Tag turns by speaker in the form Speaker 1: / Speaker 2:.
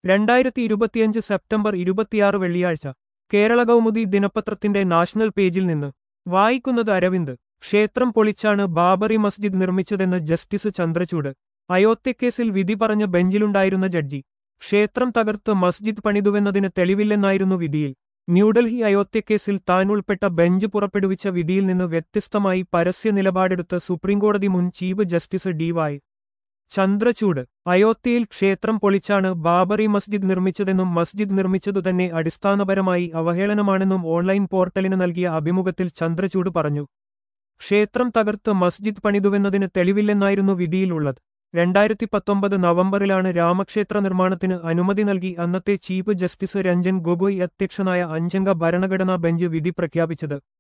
Speaker 1: രണ്ടായിരത്തി ഇരുപത്തിയഞ്ച് സെപ്റ്റംബർ ഇരുപത്തിയാറ് വെള്ളിയാഴ്ച കേരള കൗമുദി ദിനപത്രത്തിന്റെ നാഷണൽ പേജിൽ നിന്ന് വായിക്കുന്നത് അരവിന്ദ് ക്ഷേത്രം പൊളിച്ചാണ് ബാബറി മസ്ജിദ് നിർമ്മിച്ചതെന്ന് ജസ്റ്റിസ് ചന്ദ്രചൂഡ് അയോധ്യക്കേസിൽ വിധി പറഞ്ഞ ബെഞ്ചിലുണ്ടായിരുന്ന ജഡ്ജി ക്ഷേത്രം തകർത്ത് മസ്ജിദ് പണിതുവെന്നതിന് തെളിവില്ലെന്നായിരുന്നു വിധിയിൽ ന്യൂഡൽഹി അയോധ്യക്കേസിൽ താൻ ഉൾപ്പെട്ട ബെഞ്ച് പുറപ്പെടുവിച്ച വിധിയിൽ നിന്ന് വ്യത്യസ്തമായി പരസ്യ നിലപാടെടുത്ത് സുപ്രീംകോടതി മുൻ chief justice D Y Chandrachud അയോധ്യയിൽ ക്ഷേത്രം പൊളിച്ചാണ് ബാബറി മസ്ജിദ് നിർമ്മിച്ചതെന്നും മസ്ജിദ് നിർമ്മിച്ചതുതന്നെ അടിസ്ഥാനപരമായി അവഹേളനമാണെന്നും ഓൺലൈൻ പോർട്ടലിന് നൽകിയ അഭിമുഖത്തിൽ ചന്ദ്രചൂഡ് പറഞ്ഞു ക്ഷേത്രം തകർത്ത് മസ്ജിദ് പണിതുവെന്നതിന് തെളിവില്ലെന്നായിരുന്നു വിധിയിലുള്ളത് രണ്ടായിരത്തി പത്തൊമ്പത് നവംബറിലാണ് രാമക്ഷേത്ര നിർമ്മാണത്തിന് അനുമതി നൽകി അന്നത്തെ ചീഫ് ജസ്റ്റിസ് രഞ്ജൻ ഗൊഗോയ് അധ്യക്ഷനായ അഞ്ചംഗ ഭരണഘടനാ ബെഞ്ച് വിധി പ്രഖ്യാപിച്ചത്